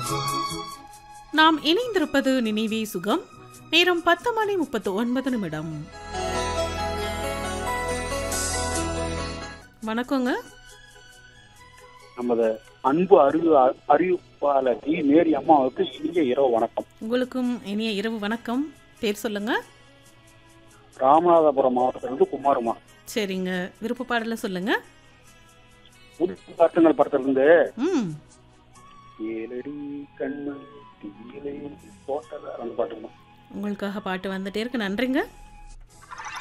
நாம் இணைந்திருப்பது நினைவே சுகம் நேரம் பத்து மணி முப்பத்து ஒன்பது நிமிடம் வணக்கங்க நமது அன்பு அறிவு அறிவிப்பாளர் டி மேரி அம்மாவுக்கு இனிய இரவு வணக்கம் உங்களுக்கும் இனிய இரவு வணக்கம் பேர் சொல்லுங்க ராமநாதபுரம் மாவட்டத்திலிருந்து குமாருமா சரிங்க விருப்ப பாடல சொல்லுங்க புதுசு காட்டுங்கள் படத்திலிருந்து ம் ஏழடி கண்மணி தீயிலே போட்டதா அந்த பாட்டுமா உங்களுக்காக பாட்டு வந்துட்டே இருக்கு நன்றிங்க